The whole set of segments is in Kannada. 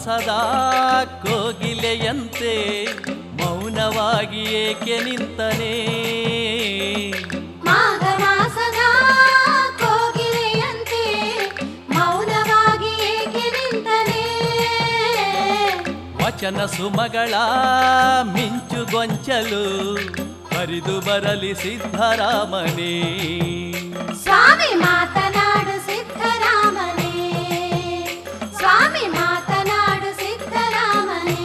ಮಾಸದ ಕೋಗಿಲೆಯಂತೆ ಮೌನವಾಗಿ ಏಕೆ ನಿಂತನೇ ಮಾಘ ಮಾಸದ ಕೋಗಿಲೆಯಂತೆ ಮೌನವಾಗಿ ಏಕೆ ನಿಂತನೆ ವಚನ ಸುಮಗಳ ಮಿಂಚು ಗೊಂಚಲು ಹರಿದು ಬರಲಿ ಸಿದ್ಧರಾಮನೇ ಸ್ವಾಮಿ ಮಾತನಾಡು ಸಿದ್ಧರಾಮನೇ ಸ್ವಾಮಿ ಮಾತನಾಡು ಸಿದ್ಧರಾಮನೇ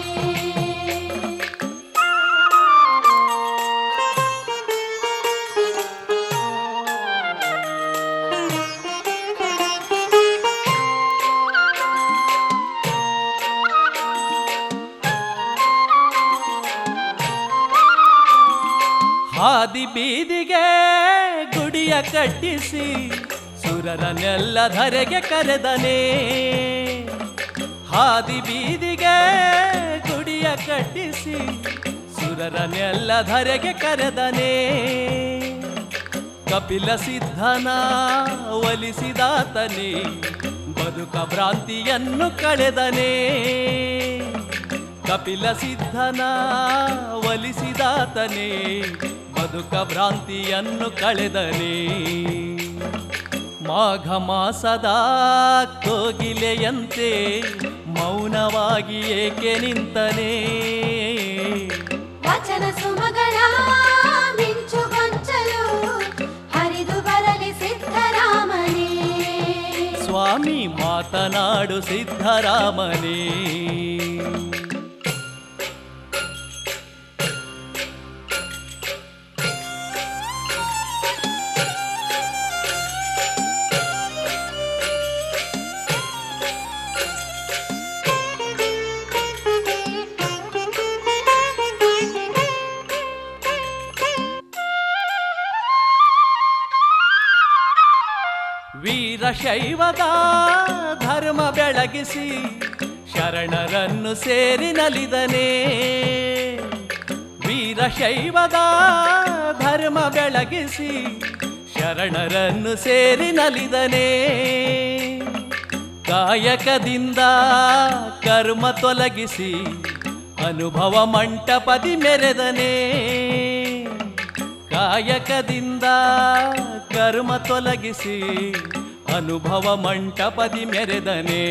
ಹಾದಿ ಬೀದಿಗೆ ಗುಡಿಯ ಕಟ್ಟಿಸಿ ಸುರರನ್ನೆಲ್ಲ ಧರೆಗೆ ಕರೆದನೆ ಹಾದಿ ಬೀದಿಗೆ ಗುಡಿಯ ಕಟ್ಟಿಸಿ ಸುರರನ್ನೆಲ್ಲ ಧರೆಗೆ ಕರೆದನೆ ಕಪಿಲ ಸಿದ್ಧನ ಒಲಿಸಿದಾತನೇ ಬದುಕ ಭ್ರಾಂತಿಯನ್ನು ಕಳೆದನೇ ಕಪಿಲ ಸಿದ್ಧನ ಒಲಿಸಿದಾತನೇ ಬದುಕ ಭ್ರಾಂತಿಯನ್ನು ಕಳೆದನೇ ಮಾಘ ಮಾಸದ ಕೋಗಿಲೆಯಂತೆ ಮೌನವಾಗಿ ಏಕೆ ನಿಂತನೇ ವಚನ ಸುಮಗಳ ಮಿಂಚು ಗೊಂಚಲು ಹರಿದು ಬರಲಿ ಸಿದ್ಧರಾಮನೇ ಸ್ವಾಮಿ ಮಾತನಾಡು ಸಿದ್ಧರಾಮನೇ ವೀರಶೈವದ ಧರ್ಮ ಬೆಳಗಿಸಿ ಶರಣರನ್ನು ಸೇರಿ ನಲಿದನೇ ವೀರಶೈವದ ಧರ್ಮ ಬೆಳಗಿಸಿ ಶರಣರನ್ನು ಸೇರಿ ನಲಿದನೇ ಕಾಯಕದಿಂದ ಕರ್ಮ ತೊಲಗಿಸಿ ಅನುಭವ ಮಂಟಪದಿ ಮೆರೆದನೇ ಕಾಯಕದಿಂದ ಕರ್ಮ ತೊಲಗಿಸಿ ಅನುಭವ ಮಂಟಪದಿ ಮೆರೆದನೆ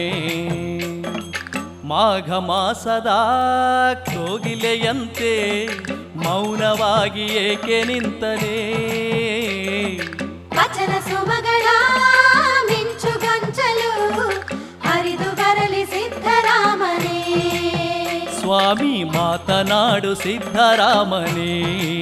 ಮಾಘ ಮಾಸದ ಕೋಗಿಲೆಯಂತೆ ಮೌನವಾಗಿ ಏಕೆ ನಿಂತನೇ ವಚನ ಸುಮಗಳ ಮಿಂಚು ಗೊಂಚಲು ಹರಿದು ಬರಲಿ ಸಿದ್ಧರಾಮನೇ ಸ್ವಾಮಿ ಮಾತನಾಡು ಸಿದ್ಧರಾಮನೇ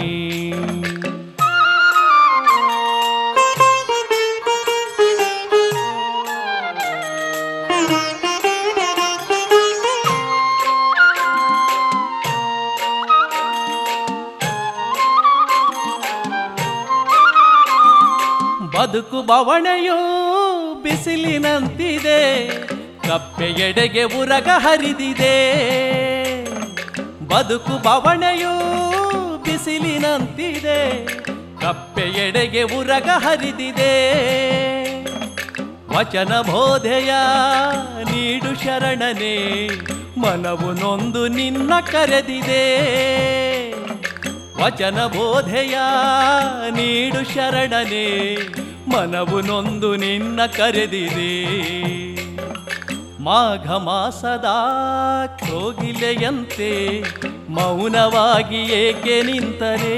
ಬದುಕು ಬವಣೆಯೂ ಬಿಸಿಲಿನಂತಿದೆ ಕಪ್ಪೆ ಎಡೆಗೆ ಉರಗ ಹರಿದಿದೆ ಬದುಕು ಬವಣೆಯೂ ಬಿಸಿಲಿನಂತಿದೆ ಕಪ್ಪೆ ಎಡೆಗೆ ಉರಗ ಹರಿದಿದೆ ವಚನ ಬೋಧೆಯ ನೀಡು ಶರಣನೆ ಮನವು ನೊಂದು ನಿನ್ನ ಕರೆದಿದೆ ವಚನ ಬೋಧೆಯ ನೀಡು ಶರಣನೆ ಮನವು ನೊಂದು ನಿನ್ನ ಕರೆದಿದೆ ಮಾಘ ಮಾಸದ ಕೋಗಿಲೆಯಂತೆ ಮೌನವಾಗಿ ಏಕೆ ನಿಂತನೇ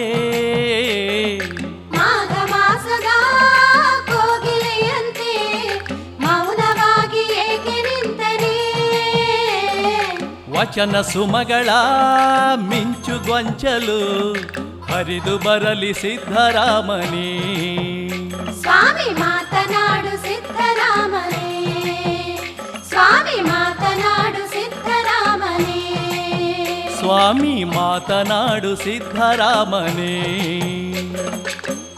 ಮಾಘ ಮಾಸದ ಕೋಗಿಲೆಯಂತೆ ಮೌನವಾಗಿ ಏಕೆ ನಿಂತನೆ ವಚನ ಸುಮಗಳ ಮಿಂಚು ಗೊಂಚಲು ಹರಿದು ಬರಲಿ ಸಿದ್ಧರಾಮನೇ ಸ್ವಾಮಿ ಮಾತನಾಡು ಸಿದ್ಧರಾಮನೇ ಸ್ವಾಮಿ ಮಾತನಾಡು ಸಿದ್ಧರಾಮನೇ ಸ್ವಾಮಿ ಮಾತನಾಡು ಸಿದ್ಧರಾಮನೇ